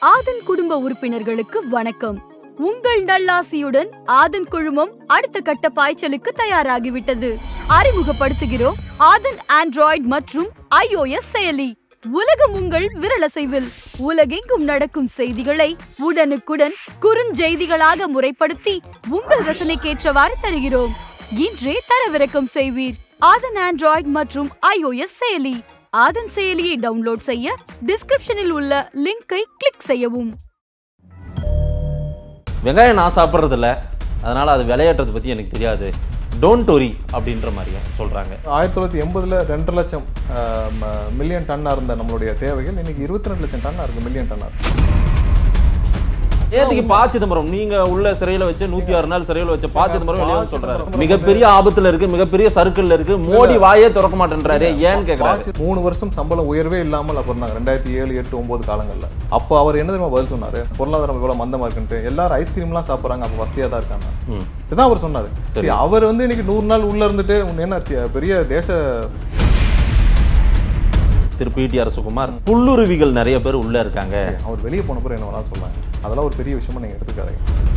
ஆதன் குடும்ப உறுப்பினர்களுக்கு வணக்கம் உங்கள் நல்லாசியுடன் ஆதன் குழுமம் அடுத்த கட்ட பாய்ச்சலுக்கு தயாராகிவிட்டது அறிமுகப்படுத்துகிறோம் ஆதன் ஆண்ட்ராய்டு மற்றும் iOS செயலி உலகம் உங்கள் விரலசைவில் உலகெங்கும் நடக்கும் செய்திகளை உடனுக்குடன் குறுஞ்செய்திகளாக முறைப்படுத்தி உங்கள் ரசனைக்கேற்றவாறு தருகிறோம் இன்றே தரவிறக்கம் செய்வீர் ஆதன் ஆண்ட்ராய்டு மற்றும் iOS செயலி ஆதன் செயலியை டவுன்லோட் செய்ய டிஸ்கிரிப்ஷனில் உள்ள லிங்கை கிளிக் செய்யவும் வெங்காயம் நான் சாப்பிட்றது இல்ல அதனால அது விளையாட்டுறதை பத்தி எனக்கு தெரியாது டோன்ட் ஒரி அப்படின்ற மாதிரியா சொல்றாங்க ஆயிரத்தி தொள்ளாயிரத்தி எண்பதுல ரெண்டு லட்சம் மில்லியன் டன்னா இருந்த நம்மளுடைய தேவைகள் இன்னைக்கு இருபத்தி ரெண்டு லட்சம் டன்னா இருக்கு மில்லியன் டன்னா இருக்கு நேற்றுக்கு பா சிதம்பரம் நீங்க உள்ள சிறையில வச்சு நூத்தி ஆறு நாள் சிறையில வச்ச பா சிதம்பரம் வெளியே வந்து ப. சொல்றாரு சிதம்பரம் மிகப்பெரிய ஆபத்துல இருக்கு மிகப்பெரிய சர்க்கிள்ல இருக்கு மோடி வாயே திறக்க மாட்டேன்றாரு ஏன்னு கேக்குறாரு வாட்ச் மூணு வருஷம் சம்பளம் உயர்வே இல்லாமல் அப்ப இருந்தாங்க ரெண்டாயிரத்தி ஏழு எட்டு ஒன்பது காலங்கள்ல அப்போ அவர் என்ன தெரியுமா பதில் சொன்னாரு பொருளாதாரம் இவ்வளவு மந்தமா இருக்குன்ட்டு எல்லாரும் ஐஸ்கிரீம்லாம் சாப்பிடுறாங்க அப்போ வசதியா தான் இருக்காங்க ம். இதுதான் அவர் சொன்னாரு சரி, அவர் வந்து இன்னைக்கு நூறு நாள் உள்ள இருந்துட்டு உன்னை என்ன தி- பெரிய தேச திரு பிடிஆர் சுகுமார் புல்லுருவிகள் நிறைய பேர் உள்ள இருக்காங்க அவர் வெளியே போன பிறகு என்ன வேணாலும் சொன்னாங்க அதெல்லாம் ஒரு பெரிய விஷயமா நீங்க எடுத்துக்காதீங்க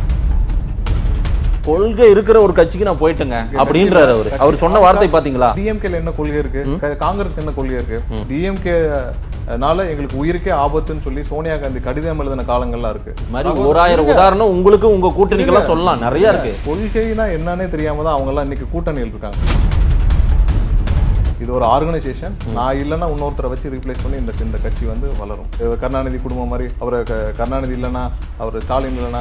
கொள்கை இருக்கிற ஒரு கட்சிக்கு நான் போயிட்டேங்க அப்படின்றாரு அவரு அவர் சொன்ன வார்த்தை பாத்தீங்களா டிஎம்கேல என்ன கொள்கை இருக்கு க- காங்கிரஸ்க்கு என்ன கொள்கை இருக்கு டிஎம்கே னால எங்களுக்கு உயிருக்கே ஆபத்துன்னு சொல்லி சோனியா காந்தி கடிதம் எழுதின காலங்கள்லாம் இருக்கு இது மாதிரி ஓராயிரம் உதாரணம் உங்களுக்கு உங்க கூட்டணிக்கெல்லாம் சொல்லலாம் நிறைய இருக்கு கொள்கைனா என்னன்னே தெரியாம தான் அவங்க எல்லாம் இன்னைக்கு கூட்டணியில் இருக்காங்க இது ஒரு ஆர்கனைசேஷன் நான் இல்லைன்னா இன்னொருத்தரை வச்சு ரீப்ளேஸ் பண்ணி இந்த இந்த கட்சி வந்து வளரும் இவர் கருணாநிதி குடும்பம் மாதிரி அவர் க- கருணாநிதி இல்லைன்னா அவர் ஸ்டாலின் இல்லைன்னா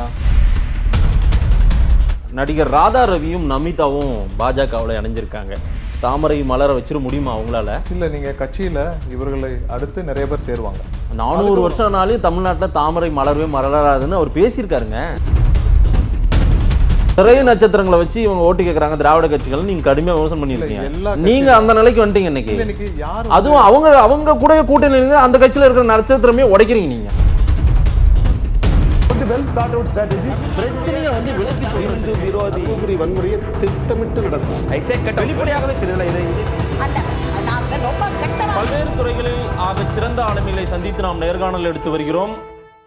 நடிகர் ராதா ரவியும் நமிதாவும் பாஜகவில் இணைஞ்சிருக்காங்க தாமரை மலர வச்சிட முடியுமா அவங்களால இல்ல நீங்க கட்சியில இவர்களை அடுத்து நிறைய பேர் சேருவாங்க நானூறு வருஷம் ஆனாலும் தமிழ்நாட்டில் தாமரை மலரவே மலராதுன்னு அவர் பேசியிருக்காருங்க திரை நட்சத்திரங்களை வச்சு இவங்க ஓட்டு கேட்கறாங்க திராவிட கட்சிகள் நீங்க கடுமையா விமர்சனம் எல்லா பண்ணிருக்கீங்க கட்சியும் நீங்க அந்த நிலைக்கு வந்துட்டீங்க இன்னைக்கு இல்ல, இன்னைக்கு யார் அதுவும் அவங்க அவங்க கூடவே கூட்டணி இருந்து அந்த கட்சியில இருக்கிற நட்சத்திரமே உடைக்கிறீங்க நீங்க வந்து வெல் தாட் அவுட் ஸ்ட்ராட்டஜி பிரச்சனையை வந்து விலக்கி சொல்றது விரோதி தூத்துக்குடி வன்முறையை திட்டமிட்டு நடக்கும் வெளிப்படையாகவே தெரியல இதை அல்ல நாங்கள் ரொம்ப கெட்டவா பல்வேறு துறைகளில் ஆக சிறந்த ஆளுமைகளை சந்தித்து நாம் நேர்காணல் எடுத்து வருகிறோம்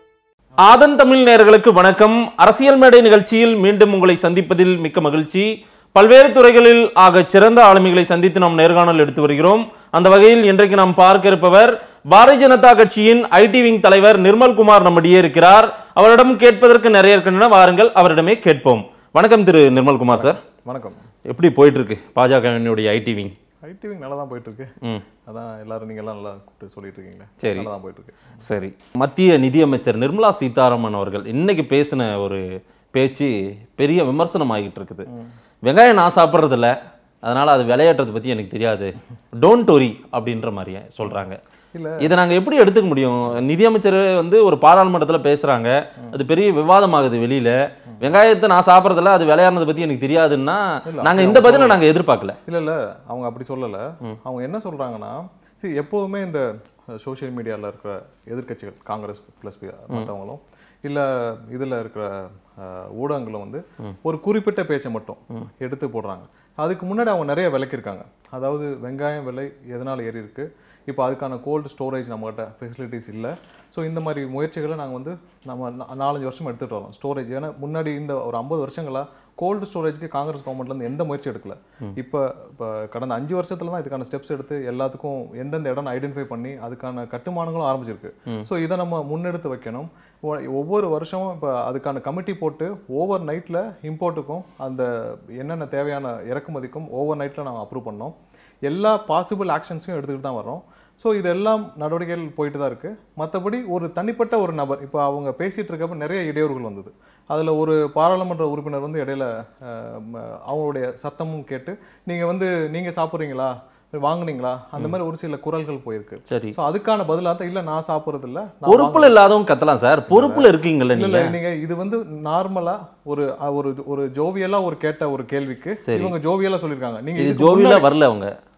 ஆதன் தமிழ் நேயர்களுக்கு வணக்கம் அரசியல் மேடை நிகழ்ச்சியில் மீண்டும் உங்களை சந்திப்பதில் மிக்க மகிழ்ச்சி பல்வேறு துறைகளில் ஆக சிறந்த ஆளுமைகளை சந்தித்து நாம் நேர்காணல் எடுத்து வருகிறோம் அந்த வகையில் இன்றைக்கு நாம் பார்க்க இருப்பவர் பாரதிய ஜனதா கட்சியின் ஐடி விங் தலைவர் நிர்மல்குமார் நம்மிடையே இருக்கிறார் அவரிடம் கேட்பதற்கு நிறைய இருக்கின்றன வாருங்கள் அவரிடமே கேட்போம் வணக்கம் திரு நிர்மல்குமார் சார் வணக்கம் எப்படி போயிட்டு இருக்கு பாஜகவினுடைய ஐடி விங் ஐடிவி நல்லா தான் போயிட்டு இருக்கு ம் அதான் எல்லாரும் நீங்க எல்லாம் நல்லா கூப்பிட்டு சொல்லிட்டு இருக்கீங்களே சரி. நல்லா தான் போயிட்டு இருக்கு சரி மத்திய நிதியமைச்சர் நிர்மலா சீதாராமன் அவர்கள் இன்னைக்கு பேசின ஒரு பேச்சு பெரிய விமர்சனம் ஆகிட்டு இருக்குது வெங்காயம் நான் சாப்பிட்றது இல்ல அதனால அது விளையாட்டுறதை பத்தி எனக்கு தெரியாது டோன்ட் ஒரி அப்படின்ற மாதிரியே சொல்றாங்க இல்ல. இதை நாங்க எப்படி எடுத்துக்க முடியும் நிதியமைச்சர் வந்து ஒரு பாராளுமன்றத்துல பேசுறாங்க அது பெரிய விவாதமாகுது வெளியில வெங்காயத்தை நான் சாப்பிட்றதில்ல அது விளையாடுறதை பத்தி எனக்கு தெரியாதுன்னா இல்ல, நாங்க அப்படி இந்த அவங்க பதில நாங்க எதிர்பார்க்கல இல்ல இல்ல அவங்க அப்படி சொல்லல அவங்க என்ன சொல்றாங்கன்னா see எப்போதுமே இந்த சோஷியல் மீடியால இருக்கிற எதிர்க்கட்சிகள் காங்கிரஸ் பிளஸ் மற்றவங்களும் இல்ல இதுல இருக்கிற அஹ், ஊடகங்களும் வந்து ஒரு குறிப்பிட்ட பேச்சை மட்டும் எடுத்து போடுறாங்க அதுக்கு முன்னாடி அவங்க நிறைய விளக்கியிருக்காங்க அதாவது வெங்காயம் விலை எதனால ஏறி இருக்கு இப்போ அதுக்கான கோல்டு ஸ்டோரேஜ் நம்மகிட்ட ஃபெசிலிட்டிஸ் இல்லை ஸோ இந்த மாதிரி முயற்சிகளை நாங்கள் வந்து நம்ம நா- நாலஞ்சு வருஷம் எடுத்துகிட்டு வரோம் ஸ்டோரேஜ் ஏன்னா முன்னாடி இந்த ஒரு ஐம்பது வருஷங்களா கோல்டு ஸ்டோரேஜ்க்கு காங்கிரஸ் கவர்மெண்ட்லேருந்து எந்த முயற்சி எடுக்கல இப்போ இப்போ கடந்த அஞ்சு வருஷத்துல தான் இதுக்கான ஸ்டெப்ஸ் எடுத்து எல்லாத்துக்கும் எந்தெந்த இடம் ஐடென்டிஃபை பண்ணி அதுக்கான கட்டுமானங்களும் ஆரம்பிச்சிருக்கு ஸோ இதை நம்ம முன்னெடுத்து வைக்கணும் ஒ- ஒவ்வொரு வருஷமும் இப்போ அதுக்கான கமிட்டி போட்டு ஓவர் நைட்டில் இம்போர்ட்டுக்கும் அந்த என்னென்ன தேவையான இறக்குமதிக்கும் ஓவர் நைட்டில் நம்ம அப்ரூவ் பண்ணோம் எல்லா பாசிபிள் ஆக்ஷன்ஸையும் எடுத்துக்கிட்டு தான் வரோம் ஸோ இதெல்லாம் நடவடிக்கைகள் போயிட்டு தான் இருக்குது மற்றபடி ஒரு தனிப்பட்ட ஒரு நபர் இப்போ அவங்க பேசிகிட்டு இருக்கப்ப நிறைய இடையூறுகள் வந்தது அதில் ஒரு பாராளுமன்ற உறுப்பினர் வந்து இடையில அஹ், ம, அவங்களுடைய சத்தமும் கேட்டு நீங்கள் வந்து நீங்கள் சாப்பிட்றீங்களா வாங்குனீங்களா அந்த மாதிரி ஒரு சில குரல்கள் போயிருக்கு சரி ஸோ அதுக்கான பதிலாக இல்ல நான் சாப்பிட்றது இல்ல நான் பொறுப்புல இல்லாதவங்க கத்தலாம் சார் பொறுப்புல இருக்கீங்கல்ல இல்ல நீங்க இல்ல நீங்க இது வந்து நார்மலா ஒரு அ, ஒரு ஒரு ஜோவியலா ஒரு கேட்ட ஒரு கேள்விக்கு சரி. இவங்க ஜோவியலா சொல்லிருக்காங்க நீங்க இது இதுக்கு ஜோவியில முன்னாடி- வரல அவங்க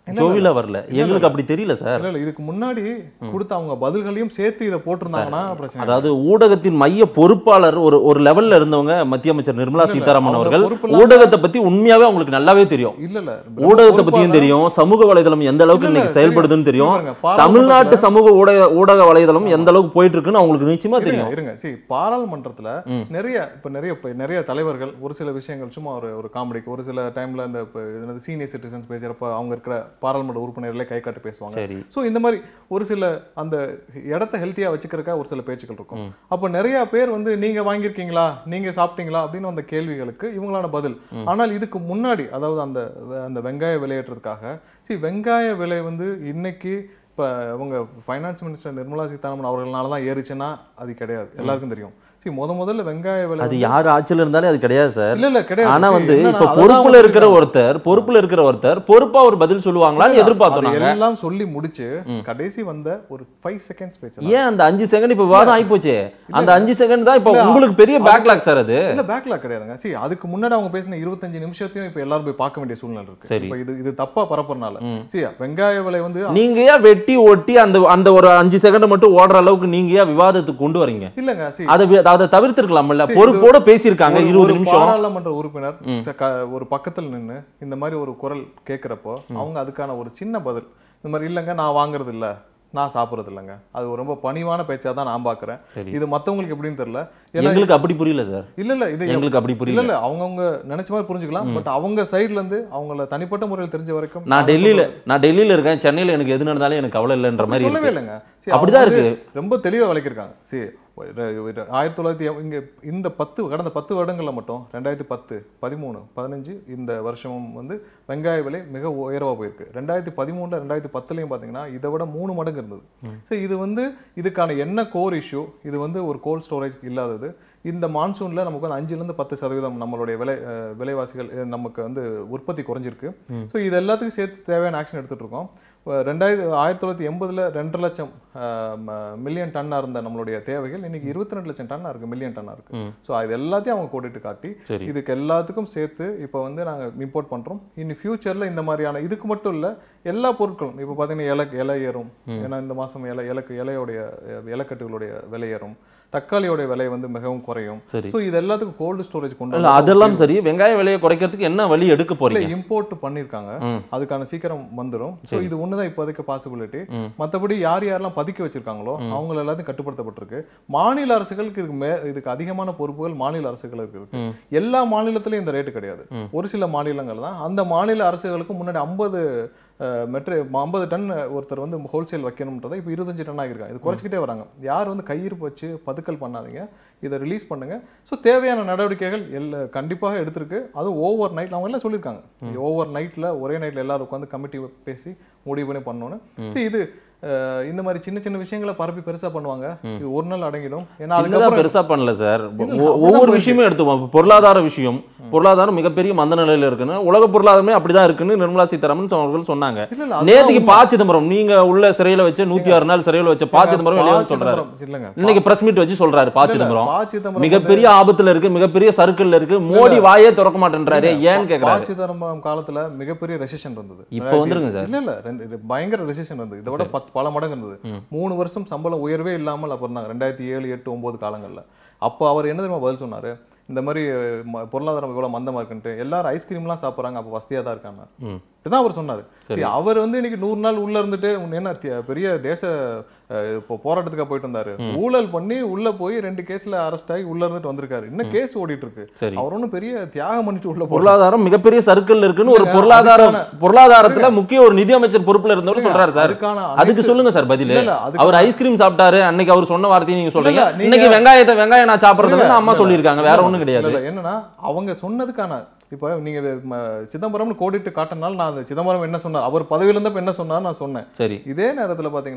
ஜோவிலா வரல எங்களுக்கு அப்படி தெரியல சார் இல்ல இல்ல இதுக்கு முன்னாடி கொடுத்த அவங்க பதில்களையும் சேர்த்து இதை போட்டிருந்தாங்கன்னா பிரச்சனை இல்லை. அதாவது ஊடகத்தின் மைய பொறுப்பாளர் ஒரு ஒரு லெவல்ல இருந்தவங்க மத்திய அமைச்சர் நிர்மலா இல்ல, இல்ல, சீதாராமன் அவங்க அவர்கள் பொறுப்பில்லாம- ஊடகத்தை பத்தி உண்மையாவே அவங்களுக்கு நல்லாவே தெரியும் இல்ல இல்ல ஊடகத்தை பத்தியும் தெரியும் சமூக வலைதளம் எந்த அளவுக்கு இல்ல, இல்ல, இன்னைக்கு செயல்படுதுன்னு தெரியும் பாருங்க, பாராளுமன்றத்துல- தமிழ்நாட்டு சமூக ஊடக ஊடக வலைதளம் எந்த அளவுக்கு போயிட்டு இருக்குன்னு அவங்களுக்கு நிச்சயமா இருங்க தெரியும் இருங்க சரி பாராளுமன்றத்துல நிறைய இப்ப நிறைய இப்ப நிறைய தலைவர்கள் ஒரு சில விஷயங்கள் சும்மா ஒரு ஒரு காமெடிக்கு ஒரு சில டைம்ல இந்த சீனியர் சிட்டிசன்ஸ் பேசுறப்ப அவங்க இருக்கிற பாராளுமன்ற உறுப்பினர்களே கை காட்டி பேசுவாங்க சரி ஸோ இந்த மாதிரி ஒரு சில அந்த இடத்த ஹெல்த்தியாக வச்சுக்கிறக்கா ஒரு சில பேச்சுக்கள் இருக்கும் அப்போ நிறைய பேர் வந்து நீங்க வாங்கியிருக்கீங்களா நீங்க சாப்பிட்டீங்களா அப்படின்னு அந்த கேள்விகளுக்கு இவங்களான பதில் ஆனால் இதுக்கு முன்னாடி அதாவது அந்த அந்த வெங்காய விலையேற்றதுக்காக சரி வெங்காய விலை வந்து இன்னைக்கு இப்போ அவங்க ஃபைனான்ஸ் மினிஸ்டர் நிர்மலா சீதாராமன் அவர்களால தான் ஏறுச்சுன்னா அது கிடையாது எல்லாருக்கும் தெரியும் சரி முத முதல்ல வெங்காய விலை அது வந்து- யார் ஆட்சியில இருந்தாலே அது கிடையாது சார் இல்ல இல்ல கிடையாது ஆனா சரி, வந்து என்னன்னா, இப்ப அததான் பொறுப்புல அவங்க இருக்கிற சொல்லிருக்காங்க. ஒருத்தர் பொறுப்புல இருக்கிற ஒருத்தர் பொறுப்பா ஒரு பதில் சொல்லுவாங்களான்னு அது எதிர்பார்த்தோம் நாங்க எல்லாம் சொல்லி முடிச்சு கடைசி வந்த ஒரு ஃபைவ் செகண்ட்ஸ் பேச்சு ஏன் அந்த அஞ்சு செகண்ட் இப்ப விவாதம் ஆயிப்போச்சு அந்த அஞ்சு செகண்ட் தான் இப்ப இல்ல, உங்களுக்கு பெரிய அதுக்கு- பேக்லாக் சார் அது இல்ல பேக்லாக் கிடையாதுங்க சரி அதுக்கு முன்னாடி அவங்க பேசின இருபத்தஞ்சு நிமிஷத்தையும் இப்ப எல்லாரும் போய் பார்க்க வேண்டிய சூழ்நிலை இருக்கு சரி. இப்ப இது இது தப்பா பரப்புறனால சரி வெங்காய விலை வந்து நீங்க ஏன் வெட்டி ஒட்டி அந்த அந்த ஒரு அஞ்சு செகண்ட் மட்டும் ஓடுற அளவுக்கு நீங்க ஏன் விவாதத்துக்கு கொண்டு வரீங்க இல்லங்க சரி அதை வி- அதை தவிர்த்திருக்கலாம்ல சரி, பொறுப்போட பேசியிருக்காங்க ஒரு- இருபது ஒரு நிமிஷம் பாராளுமன்ற உறுப்பினர் ச- க- ஒரு பக்கத்துல நின்னு இந்த மாதிரி ஒரு குரல் கேக்குறப்போ அவங்க அதுக்கான ஒரு சின்ன பதில் இந்த மாதிரி இல்லங்க நான் வாங்குறது இல்ல நான் சாப்பிடுறது இல்லைங்க அது ஒரு ரொம்ப பணிவான பேச்சா தான் நான் பாக்குறேன் சரி. இது மத்தவங்களுக்கு எப்படின்னு தெரியல ஏன்னா எங்களுக்கு அப்படி புரியல சார் இல்ல இல்ல இது எங்களுக்கு அப்படி இல்ல புரியல இல்ல அவங்கவங்க நினைச்ச மாதிரி புரிஞ்சுக்கலாம் பட் அவங்க சைடுல இருந்து அவங்கள தனிப்பட்ட முறையில் தெரிஞ்ச வரைக்கும் நான் நாங்க டெல்லியில சொல்றது- நான் டெல்லியில இருக்கேன் சென்னையில எனக்கு எது நடந்தாலும் எனக்கு கவலை இல்லைன்ற மாதிரி சொல்லவே இருக்கு. இல்லைங்க சரி, அப்படிதான் அவங்க வந்து இருக்கு. ரொம்ப தெளிவா விளக்கியிருக்காங்க சரி ஒரு- ஒரு ஆயிரத்தி தொள்ளாயிரத்தி எம்- இங்க இந்த பத்து கடந்த பத்து வருடங்கள்ல மட்டும் ரெண்டாயிரத்தி பத்து பதிமூணு பதினஞ்சு இந்த வருஷமும் வந்து வெங்காய விலை மிக உயர்வா போயிருக்கு ரெண்டாயிரத்தி பதிமூணுல ரெண்டாயிரத்தி பத்துலயும் பாத்தீங்கன்னா இதை விட மூணு மடங்கு இருந்தது சரி இது வந்து இதுக்கான என்ன கோர் இஷ்யூ இது வந்து ஒரு கோல்ட் ஸ்டோரேஜ் இல்லாதது இந்த மான்சூன்ல நமக்கு வந்து அஞ்சுல இருந்து பத்து சதவீதம் நம்மளுடைய விலை அஹ், விலைவாசிகள் அஹ், நமக்கு வந்து உற்பத்தி குறைஞ்சிருக்கு ஸோ இது எல்லாத்துக்கும் சேர்த்து தேவையான ஆக்ஷன் எடுத்துட்டு இருக்கோம் அஹ், ரெண்டாயிரத்தி ஆயிரத்தி தொள்ளாயிரத்தி எண்பதுல ரெண்டரை லட்சம் மில்லியன் டன்னா இருந்த நம்மளுடைய தேவைகள் இன்னைக்கு இருபத்தி ரெண்டு லட்சம் டன்னா இருக்கு மில்லியன் டன்னா இருக்கு ஸோ அது எல்லாத்தையும் அவங்க கோடிட்டு காட்டி சரி இதுக்கு எல்லாத்துக்கும் சேர்த்து இப்போ வந்து நாங்க இம்போர்ட் பண்றோம் இனி ஃபியூச்சர்ல இந்த மாதிரியான இதுக்கு மட்டும் இல்ல எல்லா பொருட்களும் இப்போ பார்த்தீங்கன்னா இலை இலை ஏறும் ஏன்னா இந்த மாசம் இலை இலக்கு இலையோடைய அஹ், இலைக்கட்டுகளுடைய விலை ஏறும் தக்காளியோடைய விலை வந்து மிகவும் குறையும் சரி ஸோ இது எல்லாத்துக்கும் கோல்டு ஸ்டோரேஜ் கொண்டு இல்ல அதெல்லாம் சரி வெங்காய விலையை குறைக்கிறதுக்கு என்ன வழி எடுக்க போறீங்க இம்போர்ட் பண்ணிருக்காங்க ம். அதுக்கான சீக்கிரம் வந்துரும் ஸோ இது ஒண்ணுதான் இப்போதைக்கு பாசிபிலிட்டி ம். மத்தபடி யார் யாரெல்லாம் பதுக்கி வச்சிருக்காங்களோ அவங்க எல்லாத்தையும் கட்டுப்படுத்தப்பட்டிருக்கு மாநில அரசுகளுக்கு இதுக்கு மே இதுக்கு அதிகமான பொறுப்புகள் மாநில அரசுகளுக்கு இருக்கு ம். எல்லா மாநிலத்திலயும் இந்த ரேட்டு கிடையாது ஒரு சில மாநிலங்கள் தான் அந்த மாநில அரசுகளுக்கு முன்னாடி ஐம்பது மெட்ரி ஐம்பது டன் ஒருத்தர் வந்து ஹோல்சேல் வைக்கணும்ன்றதை இப்போ இருபத்தஞ்சு டன் ஆகிருக்காங்க இது குறைச்சிக்கிட்டே வராங்க யார் வந்து கையிருப்பு வச்சு பதுக்கல் பண்ணாதீங்க இதை ரிலீஸ் பண்ணுங்க ஸோ தேவையான நடவடிக்கைகள் எல்லா கண்டிப்பாக எடுத்திருக்கு அதுவும் ஓவர் நைட் அவங்க எல்லாம் சொல்லியிருக்காங்க ஓவர் நைட்ல ஒரே நைட்ல எல்லாரும் உட்காந்து கமிட்டி பேசி முடிவு பண்ணி பண்ணணும்னு ஸோ இது அஹ், இந்த மாதிரி சின்ன சின்ன விஷயங்களை பரப்பி பெருசா பண்ணுவாங்க இது ஒரு நாள் அடங்கிடும் ஏன்னா சின்னதா அதுக்கப்புறம் பெருசா பண்ணல சார் இல்ல, ஒ- அப்படிதான் ஒவ்வொரு போயிருக்கு. விஷயமும் எடுத்துப்போம் இப்ப பொருளாதார விஷயம் பொருளாதாரம் மிகப்பெரிய மந்த நிலையில இருக்குன்னு உலக பொருளாதாரமே அப்படிதான் இருக்குன்னு நிர்மலா சீதாராமன் அவர்கள் சொன்னாங்க இல்ல, இல்ல, அதுதான் நேத்துக்கு உண்மை. பா சிதம்பரம் நீங்க உள்ள சிறையில வச்ச நூத்தி ஆறு நாள் சிறையில வச்ச பா சிதம்பரம் வெளியே ப. வந்து சொல்றாரு சிதம்பரம் இல்லைங்க இன்னைக்கு பிரஸ் மீட் வச்சு சொல்றாரு பா இல்ல, இல்ல, சிதம்பரம் ப. சிதம்பரம் மிகப்பெரிய ஆபத்துல இருக்கு மிகப்பெரிய சர்க்கிள்ல இருக்கு மோடி வாயே திறக்க மாட்டேன்றாரு ஏன்னு ப. கேக்குறாரு சிதம்பரம் காலத்துல மிகப்பெரிய ரெசிஷன் இருந்தது இப்போ வந்துருங்க சார். இல்ல இல்ல ரெண்டு இது பயங்கர ரெசிஷன் இருந்தது இதை விட பத்து பல மடங்கு இருந்தது மூணு வருஷம் சம்பளம் உயர்வே இல்லாமல் அப்ப இருந்தாங்க ரெண்டாயிரத்தி ஏழு எட்டு ஒன்பது காலங்கள்ல அப்போ அவர் என்ன தெரியுமா பதில் சொன்னாரு இந்த மாதிரி ம- பொருளாதாரம் இவ்வளவு மந்தமா இருக்குன்ட்டு எல்லாரும் ஐஸ்கிரீம்லாம் சாப்பிடுறாங்க அப்போ வசதியா தான் இருக்காங்க ம். இதுதான் அவர் சொன்னாரு சரி, அவர் வந்து இன்னைக்கு நூறு நாள் உள்ள இருந்துட்டு உன்னை என்ன தி- பெரிய தேச அஹ், இப்போ போராட்டத்துக்காக போயிட்டு வந்தாரு ஊழல் பண்ணி உள்ள போய் ரெண்டு கேஸ்ல அரெஸ்ட் ஆகி உள்ள இருந்துட்டு வந்திருக்காரு இன்னும் கேஸ் ஓடிட்டு இருக்கு சரி அவர் ஒன்றும் பெரிய தியாகம் பண்ணிட்டு உள்ள போல பொருளாதாரம் மிகப்பெரிய சர்க்கிள் இருக்குன்னு ஒரு இல்லைங்க, பொருளாதார அதுக்கான- பொருளாதாரத்துல முக்கிய ஒரு நிதி அமைச்சர் பொறுப்புல இருந்தவர் சொல்றாரு சார் அதுக்கான அதுக்கு அனைத்து- சொல்லுங்க சார் பதில் இல்ல, இல்ல, அதுக்கு- அவர் ஐஸ்கிரீம் சாப்பிட்டாரு அன்னைக்கு அவர் சொன்ன வார்த்தையை நீங்க சொல்றீங்க இல்ல, நீங்க- இன்னைக்கு வெங்காயத்தை வெங்காயம் நான் சாப்பிடுறது இல்ல, அம்மா இல்ல, சொல்லியிருக்காங்க வேற இல்ல, ஒண்ணும் கிடையாது இல்ல, இல்ல, என்னன்னா அவங்க சொன்னதுக்கான இப்போ நீங்க ம, சிதம்பரம்னு கோடிட்டு காட்டினால நான் அந்த சிதம்பரம் என்ன சொன்னார் அவர் பதவியில இருந்தப்ப என்ன சொன்னார் நான் சொன்னேன் சரி இதே நேரத்துல பாத்தீங்கன்னா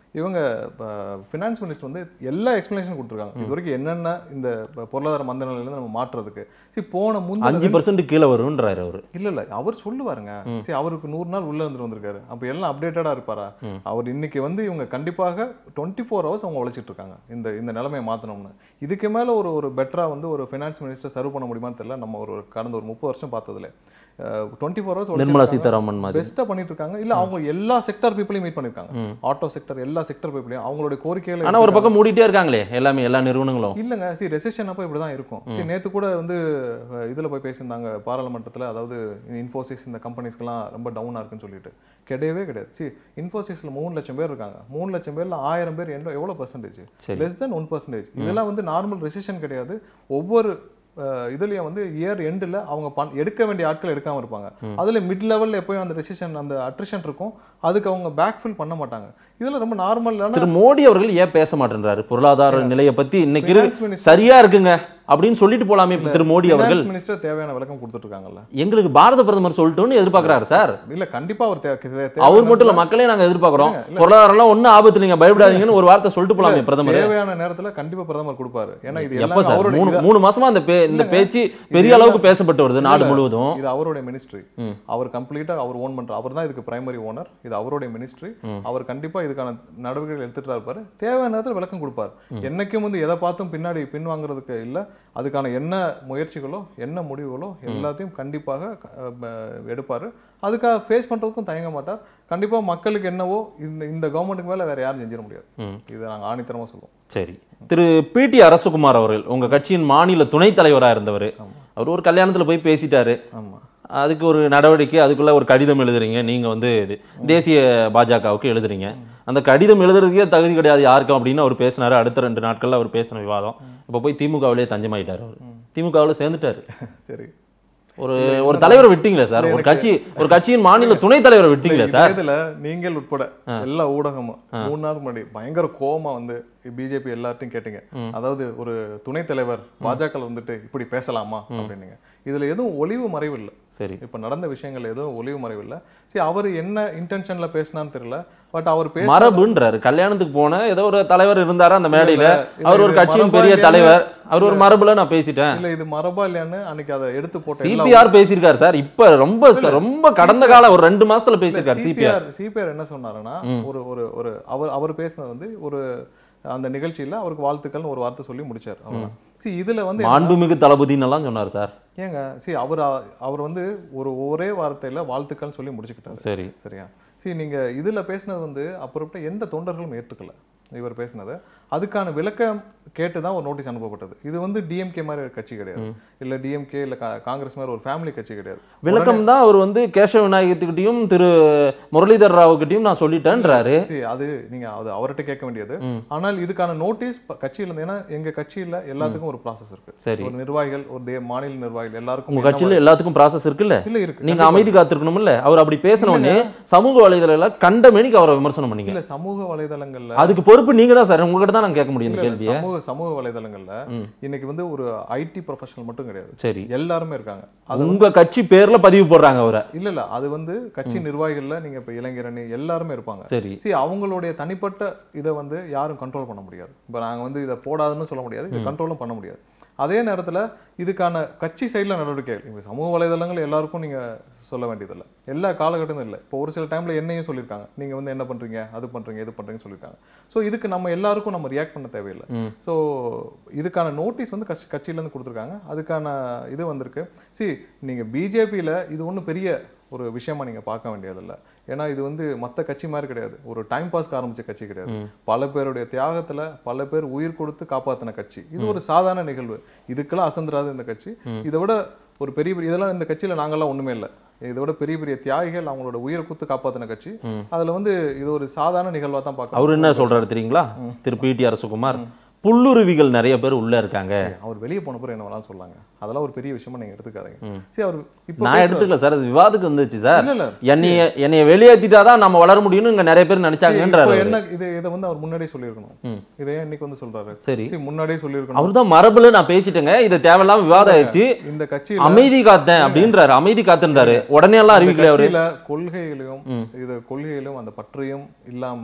இவங்க ஃபினான்ஸ் மினிஸ்டர் வந்து எல்லா எக்ஸ்பிளனேஷன் கொடுத்துருக்காங்க இது வரைக்கும் என்னென்ன இந்த ப- பொருளாதார மந்த நிலையிலேருந்து நம்ம மாற்றுறதுக்கு சரி போன முந்தின அஞ்சு பர்சன்ட் கீழே வரும்ன்றாரு அவரு இல்ல இல்ல அவர் சொல்லுவாருங்க சரி அவருக்கு நூறு நாள் உள்ள இருந்து வந்திருக்காரு அப்ப எல்லாம் அப்டேட்டடா இருப்பாரா அவர் இன்னைக்கு வந்து இவங்க கண்டிப்பாக டுவெண்ட்டி ஃபோர் ஹவர்ஸ் அவங்க உழைச்சிட்டு இருக்காங்க இந்த இந்த நிலைமையை மாத்தணும்னு இதுக்கு மேல ஒரு ஒரு பெட்டரா வந்து ஒரு ஃபினான்ஸ் மினிஸ்டர் சர்வ் பண்ண முடியுமான்னு தெரியல நம்ம ஒரு கடந்த ஒரு முப்பது வருஷம் பார்த்ததுல twenty four hours Nirmala Sitharaman மாதிரி பெஸ்ட்டாக பண்ணிட்டு இருக்காங்க இல்ல அவங்க எல்லா செக்டர் பீப்புளையும் மீட் பண்ணிருக்காங்க ஆட்டோ செக்டர் எல்லா செக்டர் பீப்புளையும் அவங்களுடைய கோரிக்கைகளை ஆனா ஒரு பக்கம் மூடிட்டே இருக்காங்களே எல்லாமே எல்லா நிறுவனங்களும் இல்லைங்க சரி ரெசிஷன் அப்போ இப்படி தான் இருக்கும் சரி நேற்று கூட வந்து அஹ், இதுல போய் பேசியிருந்தாங்க பாராளுமன்றத்துல அதாவது இன்ஃபோசிஸ் இந்த கம்பெனிஸ்க்கெல்லாம் ரொம்ப டவுனாக இருக்குன்னு சொல்லிட்டு கிடையவே கிடையாது சரி இன்ஃபோசிஸில் மூணு லட்சம் பேர் இருக்காங்க மூணு லட்சம் பேர்ல ஆயிரம் பேர் என்ன எவ்வளோ பர்சன்டேஜ் சரி. லெஸ் தென் ஒன் பர்சன்டேஜ் இதெல்லாம் வந்து நார்மல் ரெசிஷன் கிடையாது ஒவ்வொரு அஹ், இதுலயும் வந்து இயர் எண்டில் அவங்க பண் எடுக்க வேண்டிய ஆட்கள் எடுக்காம இருப்பாங்க அதுல மிட் லெவல்ல எப்பயும் அந்த ரெசிஷன் அந்த அட்ரிஷன் இருக்கும் அதுக்கு அவங்க பேக்ஃபில் பண்ண பண்ண இதுல ரொம்ப நார்மலான திரு மோடி அவர்கள் ஏன் பேச மாட்டேன்றாரு பொருளாதார நிலையை பத்தி இன்னைக்கு இரு- Finance minister- சரியா இருக்குங்க அப்படின்னு சொல்லிட்டு போலாமே இப்ப திரு மோடி அவர்கள் மினிஸ்டர் தேவையான விளக்கம் கொடுத்துட்டு இருக்காங்கல்ல எங்களுக்கு பாரத பிரதமர் சொல்லட்டும்னு எதிர்பார்க்கறாரு சார் இல்ல கண்டிப்பா அவர் தே- தே- தேவையான அவர் மட்டும் இல்ல மக்களே நாங்க எதிர்பார்க்கறோம் பொருளாதாரம் எல்லாம் ஒண்ணும் ஆபத்து நீங்க பயப்படாதீங்கன்னு ஒரு வார்த்தை சொல்லிட்டு போலாமே பிரதமர் தேவையான நேரத்துல கண்டிப்பா பிரதமர் கொடுப்பாரு ஏன்னா இது எப்ப எல்லாமே சார் அவருடைய மூணு இது- மூணு மாசமா அந்த பே- இந்த பேச்சு பெரிய இது அளவுக்கு பேசப்பட்டு வருது நாடு இல்ல, முழுவதும் இது அவருடைய மினிஸ்ட்ரி அவர் கம்ப்ளீட்டா அவர் ஓன் பண்ற அவர் தான் இதுக்கு பிரைமரி ஓனர் இது அவருடைய மினிஸ்ட்ரி அவர் கண்டிப்பா இதுக்கான நடவடிக்கைகள் எடுத்துட்டு தான் இருப்பாரு தேவையான நேரத்துல விளக்கம் கொடுப்பார் என்னைக்கும் வந்து எதை பார்த்தும் பின்னாடி பின் வாங்குறதுக்கு இல்ல அதுக்கான என்ன முயற்சிகளோ என்ன முடிவுகளோ எல்லாத்தையும் கண்டிப்பாக அஹ், ப- எடுப்பாரு அதுக்காக ஃபேஸ் பண்றதுக்கும் தயங்க மாட்டார் கண்டிப்பா மக்களுக்கு என்னவோ இந்த இந்த கவர்மெண்ட்டுக்கு மேல வேற யாரும் செஞ்சிட முடியாது இதை நாங்க ஆணித்தரமா சொல்லுவோம் சரி திரு பிடி அரசகுமார் அவர்கள் உங்க கட்சியின் மாநில துணைத் தலைவரா இருந்தவர் அவர் ஒரு கல்யாணத்துல போய் பேசிட்டாரு ஆமா அதுக்கு ஒரு நடவடிக்கை அதுக்குள்ள ஒரு கடிதம் எழுதுறீங்க நீங்க வந்து இது தேசிய பாஜகவுக்கு எழுதுறீங்க அந்த கடிதம் எழுதுறதுக்கே தகுதி கிடையாது யாருக்கும் அப்படின்னு அவர் பேசினாரு அடுத்த ரெண்டு நாட்கள்ல அவர் பேசின விவாதம் இப்போ போய் திமுகவிலே தஞ்சமாயிட்டாரு அவர் திமுகவில் சேர்ந்துட்டாரு சரி ஒரு ஒரு தலைவரை விட்டீங்களே சார் ஒரு கட்சி ஒரு கட்சியின் மாநில துணைத் தலைவரை விட்டீங்களே சார் இதுல நீங்கள் உட்பட எல்லா ஊடகமும் மூணு நாள் முன்னாடி பயங்கர கோவமா வந்து பிஜேபி எல்லார்ட்டையும் கேட்டீங்க அதாவது ஒரு துணைத் தலைவர் பாஜக வந்துட்டு இப்படி பேசலாமா அப்படின்னீங்க இதுல எதுவும் ஒளிவு மறைவு இல்ல சரி இப்ப நடந்த விஷயங்கள் எதுவும் ஒளிவு மறைவு இல்ல சரி அவர் என்ன இன்டென்ஷன்ல பேசினான்னு தெரியல பட் அவர் பேச மரபுன்றாரு கல்யாணத்துக்கு போன ஏதோ ஒரு தலைவர் இருந்தாரு அந்த மேடையில இல்ல, இல்ல, அவர் ஒரு இது கட்சியின் மரபா பெரிய இல்லையான்னு- தலைவர் அவர் ஒரு மரபுல நான் பேசிட்டேன் இல்ல இது மரபா இல்லையான்னு அன்னைக்கு அதை எடுத்து போட்ட எல்லா சிபிஆர் பேசியிருக்காரு சார் இப்ப ரொம்ப ரொம்ப கடந்த கால ஒரு ரெண்டு மாசத்துல பேசியிருக்காரு சிபிஆர் சிபிஆர் சிபிஆர் என்ன சொன்னாருன்னா ஒரு ஒரு ஒரு அவர் அவர் பேசினது வந்து ஒரு அந்த நிகழ்ச்சியில அவருக்கு வாழ்த்துக்கள்னு ஒரு வார்த்தை சொல்லி முடிச்சார் அவ்வளவுதான் see இதுல வந்து மாண்புமிகு தளபதின்னு எல்லாம் சொன்னாரு சார் ஏங்க see அவர் அவர் வந்து ஒரு ஒரே வார்த்தையில வாழ்த்துக்கள்னு சொல்லி முடிச்சுக்கிட்டாரு சரி சரியா see நீங்க இதுல பேசினது வந்து அப்புறப்பட்ட எந்த தொண்டர்களும் ஏற்றுக்கல இவர் பேசினது அதுக்கான விளக்கம் கேட்டு தான் ஒரு நோட்டீஸ் அனுப்பப்பட்டது இது வந்து டிஎம்கே மாதிரி ஒரு கட்சி கிடையாது இல்ல டிஎம்கே இல்ல கா- காங்கிரஸ் மாதிரி ஒரு ஃபேமிலி கட்சி கிடையாது விளக்கம் தான் அவர் வந்து கேசவ விநாயகத்துக்கிட்டையும் திரு முரளிதர் ராவுக்கிட்டையும் நான் சொல்லிட்டேன்றாரு சரி அது நீங்க அது அவர்கிட்ட கேட்க வேண்டியது ஆனால் இதுக்கான நோட்டீஸ் கட்சியில இருந்து ஏன்னா எங்க கட்சியில எல்லாத்துக்கும் ஒரு ப்ராசஸ் இருக்கு சரி. ஒரு நிர்வாகிகள் ஒரு தே- மாநில நிர்வாகிகள் எல்லாருக்கும் உங்க என்ன கட்சியில எல்லாத்துக்கும் ப்ராசஸ் இருக்குல்ல இல்ல இருக்கு நீங்க அமைதி காத்திருக்கணும்ல அவர் அப்படி பேசினோடனே சமூக வலைதளம் கண்ட மேனிக்கு அவரை விமர்சனம் பண்ணீங்க இல்ல சமூக வலைதளங்கள்ல அதுக்கு பொறுப்பு நீங்க தான் சார் உங்ககிட்ட தான் நான் கேட்க முடியும் இந்த இல்ல, இல்ல, கேள்வியை சமூக சமூக வலைதளங்கள்ல இன்னைக்கு வந்து ஒரு ஐடி ப்ரொஃபஷனல் மட்டும் கிடையாது சரி எல்லாருமே இருக்காங்க அது உங்க கட்சி பேர்ல பதிவு போடுறாங்க அவரை இல்ல இல்ல அது வந்து கட்சி நிர்வாகிகள்ல நீங்க இப்ப இளைஞரணி எல்லாருமே இருப்பாங்க சரி சரி அவங்களுடைய தனிப்பட்ட இதை வந்து யாரும் கண்ட்ரோல் பண்ண முடியாது இப்போ நாங்க வந்து இதை போடாதுன்னு சொல்ல முடியாது இதை கண்ட்ரோலும் பண்ண முடியாது அதே நேரத்துல இதுக்கான கட்சி சைடுல நடவடிக்கை இப்போ சமூக வலைதளங்கள் எல்லாருக்கும் நீங்க சொல்ல வேண்டியதில்லை எல்லா காலகட்டமும் இல்லை இப்போ ஒரு சில டைம்ல என்னையும் சொல்லியிருக்காங்க நீங்க வந்து என்ன பண்றீங்க அது பண்றீங்க இது பண்றீங்கன்னு சொல்லியிருக்காங்க ஸோ இதுக்கு நம்ம எல்லாருக்கும் நம்ம ரியாக்ட் பண்ண தேவையில்லை ஸோ இதுக்கான நோட்டீஸ் வந்து கட்சி கட்சியிலேருந்து கொடுத்துருக்காங்க அதுக்கான இது வந்திருக்கு see நீங்க பிஜேபியில் இது ஒன்றும் பெரிய ஒரு விஷயமா நீங்க பார்க்க வேண்டியதில்லை ஏன்னா இது வந்து மற்ற கட்சி மாதிரி கிடையாது ஒரு டைம் பாஸ்க்கு ஆரம்பிச்ச கட்சி கிடையாது பல பேருடைய தியாகத்துல பல பேர் உயிர் கொடுத்து காப்பாத்தின கட்சி இது ஒரு சாதாரண நிகழ்வு இதுக்கெல்லாம் அசந்துராது இந்த கட்சி இதை விட ஒரு பெரிய பெரிய இதெல்லாம் இந்த கட்சியில நாங்கெல்லாம் ஒண்ணுமே இல்லை இதை விட பெரிய பெரிய தியாகிகள் அவங்களோட உயிரை கொடுத்து காப்பாத்தின கட்சி அதுல வந்து இது ஒரு சாதாரண நிகழ்வா தான் பார்க்கணும் அவர் என்ன சொல்றாரு தெரியுங்களா திரு பி டி அரசுகுமார் புல்லுருவிகள் நிறைய பேர் உள்ள இருக்காங்க அவர் வெளியே போன பிறகு என்ன வேணாலும் சொல்லாங்க அதெல்லாம் ஒரு பெரிய விஷயமா நீங்க எடுத்துக்காதீங்க சரி அவர் இப்போ நான் எடுத்துக்கல சார் அது விவாதத்துக்கு வந்துச்சு சார் இல்ல, இல்ல. என்னைய என்னைய வெளியேற்றிட்டாதான் நம்ம வளர முடியும்னு இங்க நிறைய பேர் இப்போ நினைச்சாங்கன்றாரு என்ன இது இதை வந்து அவர் முன்னாடியே சொல்லியிருக்கணும் இதை ஏன் இன்னைக்கு வந்து சொல்றாரு சரி சரி முன்னாடியே சொல்லியிருக்கணும் அவர் தான் மரபுல நான் பேசிட்டேங்க இது தேவையில்லாம விவாதம் ஆயிடுச்சு இந்த கட்சியில அமைதி காத்தேன் அப்படின்றாரு அமைதி காத்திருந்தாரு உடனே எல்லாம் இந்த அறிவிக்கல அவரு கட்சியில கொள்கைகளையும் இது கொள்கையிலும் அந்த பற்றையும் இல்லாம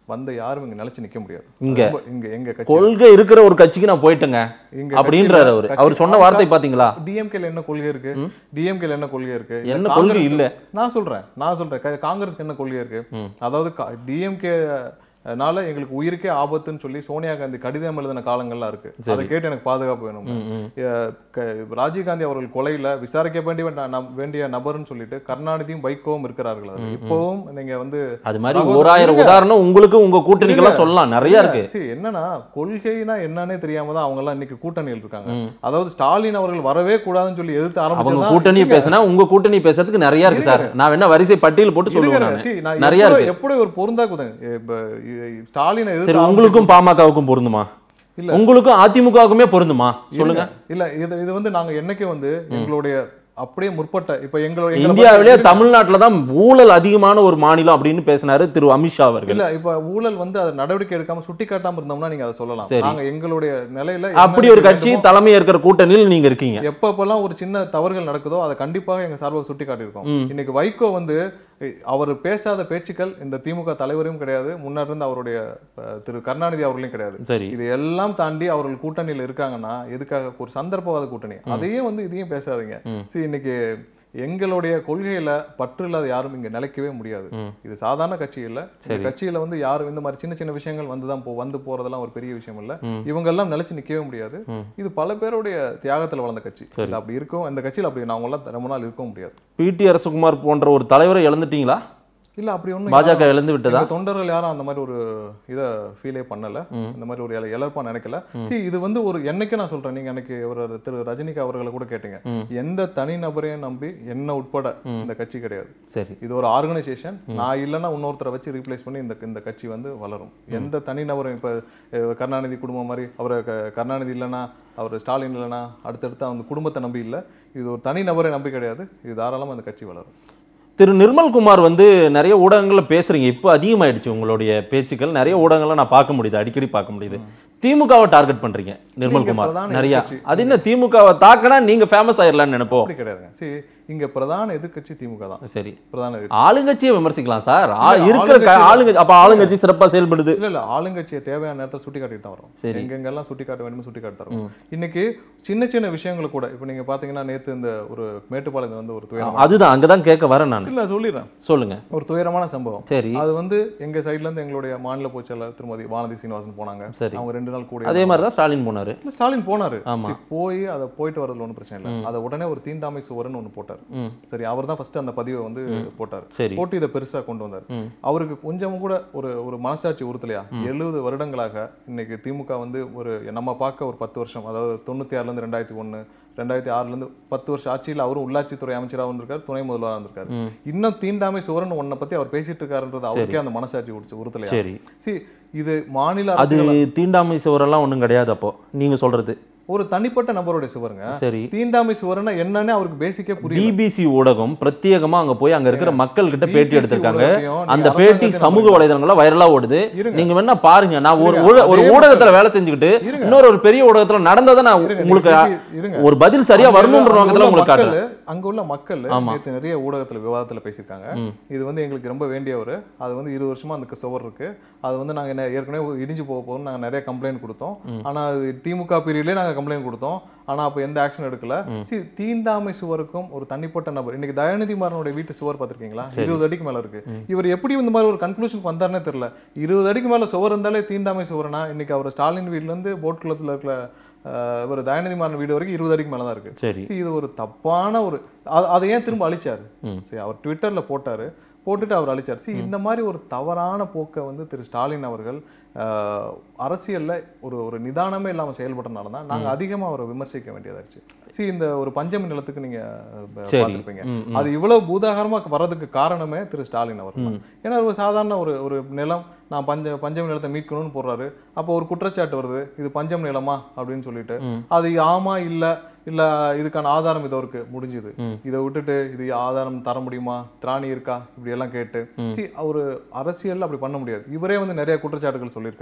வந்த யாரும் இங்க நிலைச்சு நிக்க முடியாது இங்க. ரொம்ப- இங்க எங்க கட்சி கொள்கை இருக்கிற ஒரு கட்சிக்கு நான் போயிட்டேங்க இங்க அப்படின்றாரு அவரு கட்சியில- அவர் சொன்ன வார்த்தை பாத்தீங்களா டிஎம்கேல என்ன கொள்கை இருக்கு டிஎம்கேல என்ன கொள்கை இருக்கு இல்ல என்ன கொள்கை காங்கிரஸ்- இல்ல? நான் சொல்றேன் நான் சொல்றேன் க- காங்கிரஸ்க்கு என்ன கொள்கை இருக்கு அதாவது டிஎம்கே னால எங்களுக்கு உயிருக்கே ஆபத்துன்னு சொல்லி சோனியா காந்தி கடிதம் எழுதின காலங்கள்லாம் இருக்கு அதை கேட்டு எனக்கு பாதுகாப்பு வேணும் அஹ் க- ராஜீவ் காந்தி அவர்கள் கொலையில விசாரிக்க வேண்டிய ந- வேண்டிய நபர்னு சொல்லிட்டு கருணாநிதியும் வைகோவும் இருக்கிறார்கள் அதுல. இப்பவும் நீங்க வந்து அது மாதிரி சகோதரர் ஓராயிரம் இருங்க. உதாரணம் உங்களுக்கு உங்க கூட்டணிக்கெல்லாம் சொல்லலாம் நிறைய இல்ல, இருக்கு see, என்னன்னா கொள்கைனா என்னன்னே தெரியாம தான் அவங்க எல்லாம் இன்னைக்கு கூட்டணியில் இருக்காங்க அதாவது ஸ்டாலின் அவர்கள் வரவே கூடாதுன்னு சொல்லி எதிர்த்து அவங்க ஆரம்பிச்சது கூட்டணி பேசினா உங்க கூட்டணி பேசுறதுக்கு நிறைய இருக்கு சார் நான் வேணா வரிசை பட்டியல் போட்டு சொல்லுவேன் நானு. நிறைய இருக்கு எப்படி ஒரு பொருந்தா குதங்க இப்ப இ- ஸ்டாலினை சரி எதிர்த்து உங்களுக்கும் பாமகவுக்கும் பொருந்துமா இல்ல. உங்களுக்கும் அதிமுகவுக்குமே பொருந்துமா சொல்லுங்க இல்ல இது இது வந்து நாங்க என்னைக்கு வந்து எங்களுடைய அப்படியே முற்பட்ட இப்ப எங்களுடைய எங்களை இந்தியாவிலே பத்தி- தமிழ்நாட்டுல தான் ஊழல் அதிகமான ஒரு மாநிலம் அப்படின்னு பேசினாரு திரு அமித்ஷா அவர்கள் இல்ல இப்ப ஊழல் வந்து அதை நடவடிக்கை எடுக்காம சுட்டி காட்டாம இருந்தோம்னா நீங்க அதை சொல்லலாம் சரி. நாங்க எங்களுடைய நிலையில அப்படி என்ன ஒரு கட்சி வேண்டுமோ, தலைமை ஏற்கிற கூட்டணியில் நீங்க இருக்கீங்க எப்பப்பெல்லாம் ஒரு சின்ன தவறுகள் நடக்குதோ அதை கண்டிப்பாக எங்க சார்பாக சுட்டி காட்டியிருக்கோம் இன்னைக்கு வைகோ வந்து இ- அவர் பேசாத பேச்சுக்கள் இந்த திமுக தலைவரும் கிடையாது முன்னாடி இருந்த அவருடைய அஹ், திரு கருணாநிதி அவர்களையும் கிடையாது சரி இது எல்லாம் தாண்டி அவர்கள் கூட்டணியில் இருக்காங்கன்னா எதுக்காக ஒரு சந்தர்ப்பவாத கூட்டணி அதையும் வந்து இதையும் பேசாதீங்க சரி இன்னைக்கு எங்களுடைய கொள்கையில பற்று இல்லாத யாரும் இங்க நிலைக்கவே முடியாது இது சாதாரண கட்சி இல்ல இந்த கட்சியில வந்து யாரும் இந்த மாதிரி சின்ன சின்ன விஷயங்கள் வந்து தான் போ வந்து போறதெல்லாம் ஒரு பெரிய விஷயம் இல்ல இவங்க எல்லாம் நிலைச்சு நிக்கவே முடியாது இது பல பேருடைய தியாகத்துல வளர்ந்த கட்சி இது அப்படி இருக்கும் இந்த கட்சியில அப்படி நாங்க எல்லாம் ரொம்ப நாள் இருக்க முடியாது பிடி அரசகுமார் போன்ற ஒரு தலைவரை இழந்துட்டீங்களா இல்ல அப்படி ஒண்ணும் பாஜக யாரும் இழந்து விட்டதா எங்க தொண்டர்கள் யாரும் அந்த மாதிரி ஒரு இத ஃபீலே பண்ணல இந்த மாதிரி ஒரு இல- இழப்பா நினைக்கல சரி இது வந்து ஒரு என்னைக்கு நான் சொல்றேன் நீங்க அன்னைக்கு ஒரு திரு ரஜினிகா அவர்களை கூட கேட்டீங்க எந்த தனி நபரையும் நம்பி என்ன உட்பட இந்த கட்சி கிடையாது சரி இது ஒரு ஆர்கனைசேஷன் நான் இல்லைன்னா இன்னொருத்தரை வச்சு ரீப்ளேஸ் பண்ணி இந்த இந்த கட்சி வந்து வளரும் எந்த தனி நபரும் இப்போ கருணாநிதி குடும்பம் மாதிரி அவரை க- கருணாநிதி இல்லைன்னா அவர் ஸ்டாலின் இல்லைன்னா அடுத்தடுத்து அந்த குடும்பத்தை நம்பி இல்லை இது ஒரு தனி நபரை நம்பி கிடையாது இது தாராளமாக அந்த கட்சி வளரும் திரு நிர்மல்குமார் வந்து நிறைய ஊடகங்கள்ல பேசுறீங்க இப்போ அதிகமாயிடுச்சு உங்களுடைய பேச்சுக்கள் நிறைய ஊடகங்கள்ல நான் பார்க்க முடியுது அடிக்கடி பார்க்க முடியுது திமுகவை டார்கெட் பண்றீங்க நிர்மல்குமார் பிரதான நிறைய எதிர்க்கட்சி. அது என்ன திமுகவை தாக்கினா நீங்க ஃபேமஸ் ஆயிரலாம்னு நினைப்போம் அப்படி கிடையாதுங்க சரி இங்க பிரதான எதிர்க்கட்சி திமுக தான் சரி பிரதான எதிர்க்கட்சி ஆளுங்கட்சியை விமர்சிக்கலாம் சார் ஆ- இல்ல, இருக்கிற க- ஆளுங்கட்சி- ஆளுங்கட்சி அப்ப ஆளுங்கட்சி சிறப்பா செயல்படுது இல்ல இல்ல ஆளுங்கட்சியை தேவையான நேரத்தில் சுட்டி காட்டிட்டு தான் வரும் சரி. எங்கெங்கெல்லாம் சுட்டி காட்ட வேணுமோ சுட்டி காட்டி தரோம் இன்னைக்கு சின்ன சின்ன விஷயங்கள் கூட இப்போ நீங்க பாத்தீங்கன்னா நேத்து இந்த ஒரு மேட்டுப்பாளையம் வந்து ஒரு துயரமான அதுதான் அங்கதான் கேட்க வரேன் நான் இல்ல சொல்லிடுறேன் சொல்லுங்க ஒரு துயரமான சம்பவம் சரி அது வந்து எங்க சைடுல இருந்து எங்களுடைய மாநில பொதுச்செயலாளர் திருமதி வானதி சீனிவாசன் போனாங்க சரி. அவங்க ரெண்டு நாள் கூட அதே மாதிரி தான் ஸ்டாலின் போனாரு இல்ல ஸ்டாலின் போனாரு ஆமா. சரி, போய் அதை போயிட்டு வரதுல ஒன்றும் பிரச்சனை இல்லை அதை உடனே ஒரு தீண்டாமை சுவர்னு ஒன்று போட்டார் ம். சரி அவர் தான் ஃபர்ஸ்ட் அந்த பதிவை வந்து போட்டார் சரி போட்டு இதை பெருசா கொண்டு வந்தார் அவருக்கு கொஞ்சம் கூட ஒரு ஒரு மனசாட்சி உறுத்தலையா எழுபது வருடங்களாக இன்னைக்கு திமுக வந்து ஒரு நம்ம பார்க்க ஒரு பத்து வருஷம் அதாவது தொண்ணூத்தி ஆறுல இருந்து ரெண்டாயிரத்தி ஒண்ணு ரெண்டாயிரத்தி ஆறுல இருந்து பத்து வருஷம் ஆட்சியில் அவரும் உள்ளாட்சித்துறை அமைச்சராக வந்திருக்காரு துணை முதல்வராக இருந்திருக்காரு இன்னும் தீண்டாமை சுவரன் ஒன்றை பத்தி அவர் பேசிட்டு இருக்காருன்றது அவருக்கே அந்த மனசாட்சி உறுத்து உறுத்தலையா சரி see இது மாநில அது அரசு தீண்டாமை சுவரெல்லாம் ஒண்ணும் கிடையாது அப்போ நீங்க சொல்றது ஒரு தனிப்பட்ட நபருடைய சுவருங்க சரி தீண்டாமை சுவர்னா என்னன்னு அவருக்கு பேசிக்கே புரியல பிபிசி ஊடகம் பிரத்யேகமா அங்க போய் அங்க இருக்கிற மக்கள் கிட்ட பேட்டி BBC எடுத்திருக்காங்க ஊடகத்தையும் நீங்க அந்த பேட்டி அரசாங்கத்தை சமூக நம்புறீங்க. வலைதளங்கள்ல வைரலா ஓடுது இருங்க. நீங்க வேணா பாருங்க நான் ஒரு இருங்க. ஊட- ஒரு அதே ஊடகத்துல வேலை செஞ்சுக்கிட்டு இருங்க. இன்னொரு ஒரு பெரிய ஊடகத்துல நடந்ததை நான் இருங்க, உங்களுக்கு நீங்க இருங்க. ஒரு பதில் சரியா அங்க வரணும்ன்ற உள்ள- நோக்கத்துல அங்க உங்களுக்கு உள்ள காட்டுறேன் மக்கள், அங்க உள்ள மக்கள் ஆமா. நேத்து நிறைய ஊடகத்துல விவாதத்துல பேசியிருக்காங்க இது வந்து எங்களுக்கு ரொம்ப வேண்டியவர் அது வந்து இருபது வருஷமா அந்த சுவர் இருக்கு அது வந்து நாங்க என்ன ஏற்கனவே இடிஞ்சு போக போறோம் நாங்க நிறைய கம்ப்ளைண்ட் கொடுத்தோம் ஆனா அது திமுக பீரியட்லயே நாங்க கம்ப்ளைண்ட் கொடுத்தோம் ஆனா அப்ப எந்த ஆக்ஷன் எடுக்கல சரி தீண்டாமை சுவருக்கும் ஒரு தனிப்பட்ட நபர் இன்னைக்கு தயாநிதி மாறனுடைய வீட்டு சுவர் பார்த்திருக்கீங்களா இருபது அடிக்கு மேல இருக்கு இவர் எப்படி இந்த மாதிரி ஒரு கன்க்ளூஷன் வந்தாருன்னே தெரியல இருபது அடிக்கு மேல சுவர் இருந்தாலே தீண்டாமை சுவர்னா இன்னைக்கு அவர் ஸ்டாலின் வீட்ல இருந்து போட் குளத்துல இருக்கிற அஹ், இவர் தயாநிதி மாறன் வீடு வரைக்கும் இருபது அடிக்கு மேல தான் இருக்கு சரி இது ஒரு தப்பான ஒரு அ- அதை ஏன் திரும்ப அழிச்சாரு சரி அவர் ட்விட்டர்ல போட்டாரு போட்டுட்டு அவர் அழிச்சார் சரி இந்த மாதிரி ஒரு தவறான போக்கை வந்து திரு ஸ்டாலின் அவர்கள் ஆஹ், அரசியல்ல ஒரு ஒரு நிதானமே இல்லாம செயல்பட்டனால தான் நாங்க அதிகமா அவரை விமர்சிக்க வேண்டியதாச்சு சரி இந்த ஒரு பஞ்சமி நிலத்துக்கு நீங்க அஹ், சரி. பார்த்திருப்பீங்க ம், ம். அது இவ்வளவு பூதாகரமா வர்றதுக்கு காரணமே திரு ஸ்டாலின் அவர் தான் ஏன்னா ஒரு சாதாரண ஒரு ஒரு நிலம் நான் பஞ்ச பஞ்சமி நிலத்தை மீட்கணும்னு போடுறாரு அப்போ ஒரு குற்றச்சாட்டு வருது இது பஞ்சம் நிலமா அப்படின்னு சொல்லிட்டு அது ஆமா இல்ல இல்ல இதுக்கான ஆதாரம் இதோ இருக்கு முடிஞ்சுது இதை விட்டுட்டு இது ஆதாரம் தர முடியுமா திராணி இருக்கா இப்படி எல்லாம் கேட்டு see, ஒரு அரசியல்ல அப்படி பண்ண முடியாது இவரே வந்து நிறைய குற்றச்சாட்டுகள் சொல்லியிருக்காரு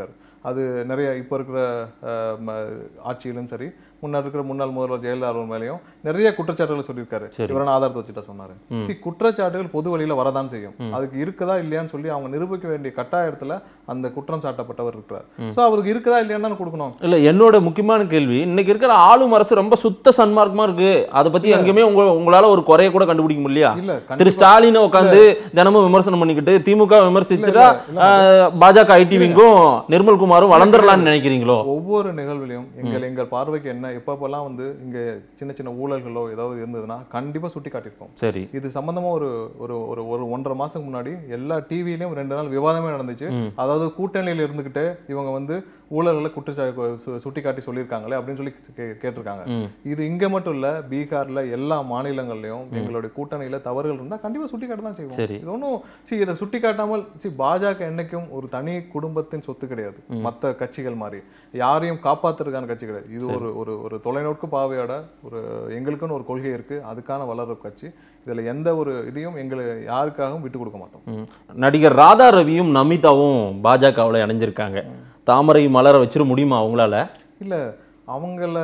அது நிறைய இப்போ இருக்கிற அஹ், ம- ஆட்சியிலும் சரி முன்னாடி இருக்கிற முன்னாள் முதல்வர் ஜெயலலிதா அவர்கள் மேலேயும் நிறைய குற்றச்சாட்டுகள் சொல்லியிருக்காரு இவரை நான் ஆதாரத்தை வச்சுட்டா சொன்னாரு சரி குற்றச்சாட்டுகள் பொது வழியில வரதான் செய்யும் அதுக்கு இருக்குதா இல்லையான்னு சொல்லி அவங்க நிரூபிக்க வேண்டிய கட்டாயத்துல அந்த குற்றம் சாட்டப்பட்டவர் இருக்கிறார் சோ அவருக்கு இருக்குதா இல்லையான்னு தானே கொடுக்கணும் இல்ல என்னோட முக்கியமான கேள்வி இன்னைக்கு இருக்கிற ஆளும் அரசு ரொம்ப சுத்த சன்மார்க்கமா இருக்கு அதை பத்தி எங்கேயுமே உங்க உங்களால ஒரு குறைய கூட கண்டுபிடிக்க முடியலையா இல்ல திரு கண்டிப்பா ஸ்டாலினை உட்காந்து தினமும் விமர்சனம் பண்ணிக்கிட்டு திமுக விமர்சிச்சுட்டா இல்ல, ஆஹ், பாஜக ஐடி விங்கும் நிர்மல் குமாரும் வளர்ந்துடலாம்னு நினைக்கிறீங்களோ ஒவ்வொரு நிகழ்விலையும் எங்கள் எங்கள் பார்வைக்கு என்ன எப்பப்பெல்லாம் வந்து இங்க சின்ன சின்ன ஊழல்களோ ஏதாவது இருந்ததுன்னா கண்டிப்பா சுட்டி காட்டியிருப்போம் சரி இது சம்பந்தமா ஒரு ஒரு ஒரு ஒரு ஒன்றரை மாசத்துக்கு முன்னாடி எல்லா டிவிலையும் ரெண்டு நாள் விவாதமே நடந்துச்சு அதாவது கூட்டணியில இருந்துகிட்டு இவங்க வந்து ஊழல்களை குற்றச்சா சு- சுட்டி காட்டி சொல்லியிருக்காங்களே அப்படின்னு சொல்லி கே- கேட்டிருக்காங்க இது இங்க மட்டும் இல்ல பீகார்ல எல்லா மாநிலங்கள்லயும் எங்களுடைய கூட்டணியில தவறுகள் இருந்தா கண்டிப்பா சுட்டி காட்ட தான் செய்வோம் சரி. இது ஒன்றும் சி இதை சுட்டி காட்டாமல் சி பாஜக என்னைக்கும் ஒரு தனி குடும்பத்தின் சொத்து கிடையாது மத்த கட்சிகள் மாதிரி யாரையும் காப்பாத்துறதுக்கான கட்சி கிடையாது இது ஒரு ஒரு ஒரு தொலைநோக்கு பாவையோட ஒரு எங்களுக்குன்னு ஒரு கொள்கை இருக்கு அதுக்கான வளர்ற கட்சி இதுல எந்த ஒரு இதையும் எங்களை யாருக்காகவும் விட்டு கொடுக்க மாட்டோம் ம். நடிகர் ராதா ரவியும் நமிதாவும் பாஜகவில் இணைஞ்சிருக்காங்க தாமரை மலர வச்சிட முடியுமா அவங்களால இல்ல அவங்கள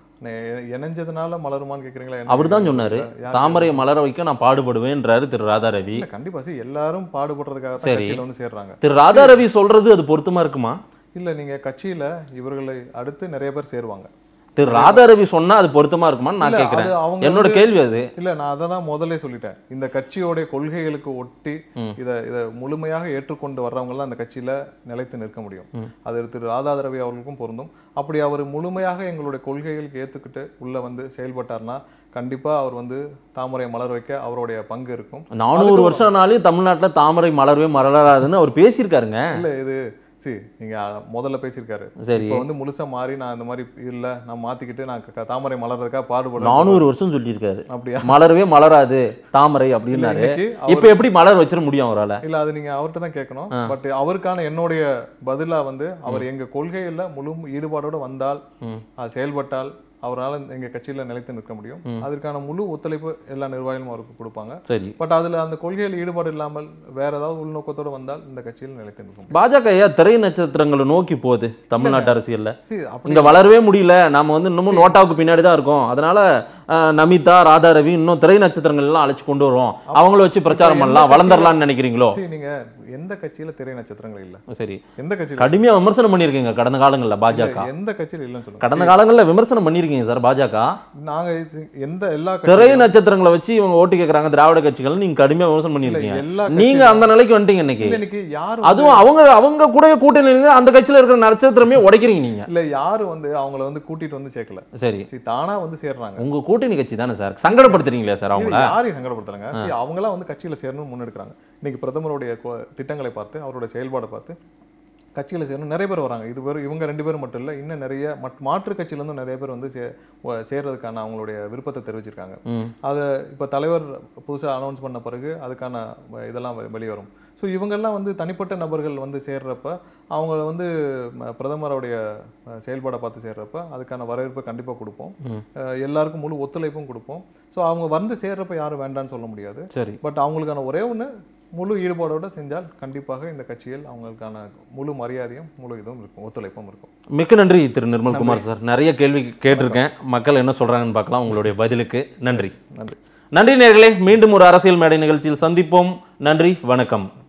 நெ- இணைஞ்சதுனால மலருமான்னு கேக்குறீங்களா என்ன அவர் தான் கேக்குறீங்க? சொன்னாரு யார் தாமரை மலர வைக்க நான் பாடுபடுவேன்றாரு திரு ராதா ரவி இல்ல கண்டிப்பா சி எல்லாரும் பாடுபடுறதுக்காக தான் சரி. கட்சியில வந்து சேர்றாங்க திரு ராதா ரவி சொல்றது அது பொருத்தமா இருக்குமா இல்ல நீங்க கட்சியில இவர்களை அடுத்து நிறைய பேர் சேருவாங்க திரு ராதா ரவி சொன்னா அது பொருத்தமா இருக்குமான்னு நான் இல்ல, கேட்கிறேன் அது அவங்க என்னோட வந்து- கேள்வி அது இல்ல நான் அதை தான் முதல்ல சொல்லிட்டேன் இந்த கட்சியோட கொள்கைகளுக்கு ஒட்டி இத இத முழுமையாக ஏற்றுக்கொண்டு வர்றவங்க எல்லாம் அந்த கட்சியில நிலைத்து நிற்க முடியும் அது திரு ராதா ரவி அவர்களுக்கும் பொருந்தும் அப்படி அவர் முழுமையாக எங்களுடைய கொள்கைகளுக்கு ஏத்துக்கிட்டு உள்ள வந்து செயல்பட்டார்னா கண்டிப்பா அவர் வந்து தாமரை மலர் வைக்க அவருடைய பங்கு இருக்கும் நானூறு வருஷம் ஆனாலும் தமிழ்நாட்டுல தாமரை மலரவே மலராதுன்னு அவர் பேசியிருக்காருங்க இல்ல இது சி நீங்க முதல்ல பேசியிருக்காரு சரி இப்போ வந்து முழுசா மாறி நான் இந்த மாதிரி இல்ல நான் மாத்திக்கிட்டு நான் க- தாமரை மலர்றதுக்காக பாடுபடுறேன் நானூறு வருஷம் சொல்லியிருக்காரு அப்படியா மலரவே மலராது தாமரை அப்படின்னாரு இன்னைக்கு இப்ப எப்படி மலர் வச்சிட முடியும் அவரால இல்ல அது நீங்க அவர்கிட்ட தான் கேட்கணும் பட் அவருக்கான என்னுடைய பதிலா வந்து அவர் எங்க கொள்கையில முழு ஈடுபாடோட வந்தால் அது செயல்பட்டால் அவரால் எங்க கட்சியில நிலைத்து நிற்க முடியும் அதற்கான முழு ஒத்துழைப்பு எல்லா நிர்வாகிகளும் அவருக்கு கொடுப்பாங்க சரி பட் அதுல அந்த கொள்கையில் ஈடுபாடு இல்லாமல் வேற ஏதாவது உள்நோக்கத்தோட வந்தால் இந்த கட்சியில் நிலைத்து நிற்க முடியும் பாஜக ஏன் திரை நட்சத்திரங்களை நோக்கி போகுது தமிழ்நாட்டு அரசியல்ல சரி அப்படி இங்க வளரவே முடியல நாம வந்து இன்னமும் நோட்டாவுக்கு பின்னாடி தான் இருக்கோம் அதனால அஹ், நமிதா ராதா ரவி இன்னும் திரை நட்சத்திரங்கள் எல்லாம் அழைச்சு கொண்டு வரோம் அவங்கள வச்சு பிரச்சாரம் எந்த பண்ணலாம் கட்சியில- வளர்ந்துடலாம்னு நினைக்கிறீங்களோ சரி நீங்க எந்த கட்சியில திரை நட்சத்திரங்கள் இல்ல சரி எந்த கட்சியில கடுமையா விமர்சனம் பண்ணிருக்கீங்க கடந்த காலங்கள்ல பாஜக இல்ல, எந்த கட்சியில இல்லைன்னு சொல்லுங்க கடந்த காலங்கள்ல விமர்சனம் பண்ணிருக்கீங்க சார் பாஜக நாங்க இது- எந்த எல்லா திரை கட்சியிலும் நட்சத்திரங்களை வச்சு இவங்க ஓட்டு கேக்குறாங்க திராவிட கட்சிகள் நீங்க கடுமையா விமர்சனம் இல்ல, பண்ணிருக்கீங்க எல்லா நீங்க கட்சியிலும் அந்த நிலைக்கு வந்துட்டீங்க இன்னைக்கு இல்ல, இன்னைக்கு யாரு வந்து- அதுவும் அவங்க அவங்க கூடவே கூட்டணி இருந்து அந்த கட்சியில இருக்கிற நட்சத்திரமே உடைக்கிறீங்க நீங்க இல்ல யாரு வந்து அவங்கள வந்து கூட்டிட்டு வந்து சேர்க்கல சரி சரி தானா வந்து சேர்றாங்க உங்க கூட்டணி கட்சி தானே சார் சங்கடப்படுத்துறீங்களா சார் இது அவங்கள யாரையும் சங்கடப்படுத்தலைங்க சரி அவங்களாம் வந்து கட்சியில சேரணும்னு முன்னெடுக்கிறாங்க இன்னைக்கு பிரதமருடைய கொ- திட்டங்களை பார்த்து அவருடைய செயல்பாடை பார்த்து கட்சியில சேரணும் நிறைய பேர் வராங்க இது பேர் இவங்க ரெண்டு பேரும் மட்டும் இல்ல இன்னும் நிறைய மட்- மாற்று கட்சியில இருந்து நிறைய பேர் வந்து சே- வ- சேர்றதுக்கான அவங்களுடைய விருப்பத்தை தெரிவிச்சிருக்காங்க ம். அதை இப்போ தலைவர் புதுசா அனௌன்ஸ் பண்ண பிறகு அதுக்கான வ- இதெல்லாம் வெ- வெளிவரும் ஸோ இவங்கெல்லாம் வந்து தனிப்பட்ட நபர்கள் வந்து சேர்றப்ப அவங்க வந்து ம- பிரதமருடைய அஹ், செயல்பாடை பார்த்து சேர்றப்ப அதுக்கான வரவேற்பை கண்டிப்பா கொடுப்போம் அஹ், எல்லாருக்கும் முழு ஒத்துழைப்பும் கொடுப்போம் ஸோ அவங்க வந்து சேர்றப்ப யாரும் வேண்டாம்னு சொல்ல முடியாது சரி பட் அவங்களுக்கான ஒரே ஒன்று முழு ஈடுபாடோட செஞ்சால் கண்டிப்பாக இந்த கட்சியில் அவங்களுக்கான முழு மரியாதையும் முழு இதுவும் இருக்கும் ஒத்துழைப்பும் இருக்கும் மிக்க நன்றி திரு நிர்மல்குமார் சார் நிறைய கேள்வி கேட்டிருக்கேன் மக்கள் என்ன சொல்றாங்கன்னு பார்க்கலாம் உங்களுடைய பதிலுக்கு நன்றி நன்றி நன்றி நேர்களே மீண்டும் ஒரு அரசியல் மேடை நிகழ்ச்சியில் சந்திப்போம் நன்றி வணக்கம்